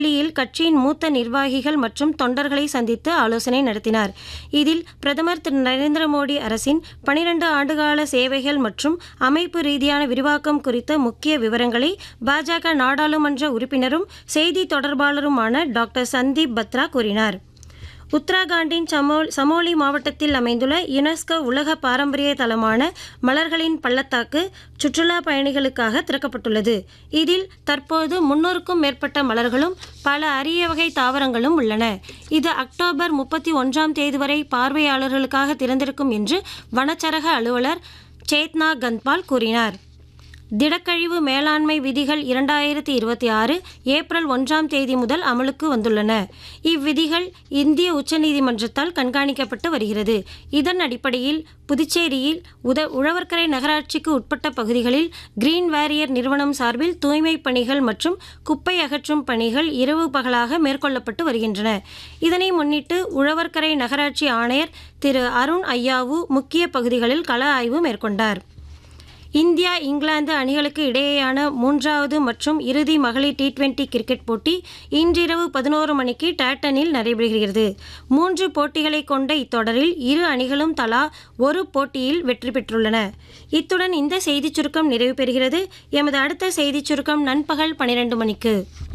புதுடில்லியில் கட்சியின் மூத்த நிர்வாகிகள் மற்றும் தொண்டர்களை சந்தித்து ஆலோசனை நடத்தினார் இதில் பிரதமர் திரு நரேந்திர மோடி அரசின் பனிரெண்டு ஆண்டுகால சேவைகள் மற்றும் அமைப்பு ரீதியான விரிவாக்கம் குறித்த முக்கிய விவரங்களை பாஜக நாடாளுமன்ற உறுப்பினரும் செய்தி தொடர்பாளருமான டாக்டர் சந்தீப் பத்ரா கூறினார் உத்தராகண்டின் சமோ சமோலி மாவட்டத்தில் அமைந்துள்ள யுனெஸ்கோ உலக பாரம்பரிய தலமான மலர்களின் பள்ளத்தாக்கு சுற்றுலா பயணிகளுக்காக திறக்கப்பட்டுள்ளது இதில் தற்போது முன்னூறுக்கும் மேற்பட்ட மலர்களும் பல அரிய வகை தாவரங்களும் உள்ளன இது அக்டோபர் முப்பத்தி ஒன்றாம் தேதி வரை பார்வையாளர்களுக்காக திறந்திருக்கும் என்று வனச்சரக அலுவலர் சேத்னா கந்த்பால் கூறினார் திடக்கழிவு மேலாண்மை விதிகள் இரண்டாயிரத்தி இருபத்தி ஆறு ஏப்ரல் ஒன்றாம் தேதி முதல் அமலுக்கு வந்துள்ளன இவ்விதிகள் இந்திய உச்சநீதிமன்றத்தால் கண்காணிக்கப்பட்டு வருகிறது இதன் அடிப்படையில் புதுச்சேரியில் உத உழவர்கரை நகராட்சிக்கு உட்பட்ட பகுதிகளில் கிரீன் வாரியர் நிறுவனம் சார்பில் தூய்மை பணிகள் மற்றும் குப்பை அகற்றும் பணிகள் இரவு பகலாக மேற்கொள்ளப்பட்டு வருகின்றன இதனை முன்னிட்டு உழவர்கரை நகராட்சி ஆணையர் திரு அருண் ஐயாவு முக்கிய பகுதிகளில் கள ஆய்வு மேற்கொண்டார் இந்தியா இங்கிலாந்து அணிகளுக்கு இடையேயான மூன்றாவது மற்றும் இறுதி மகளிர் டி டுவெண்டி கிரிக்கெட் போட்டி இன்றிரவு பதினோரு மணிக்கு டாட்டனில் நடைபெறுகிறது மூன்று போட்டிகளை கொண்ட இத்தொடரில் இரு அணிகளும் தலா ஒரு போட்டியில் வெற்றி பெற்றுள்ளன இத்துடன் இந்த செய்திச் சுருக்கம் நிறைவு பெறுகிறது எமது அடுத்த செய்திச் சுருக்கம் நண்பகல் பனிரெண்டு மணிக்கு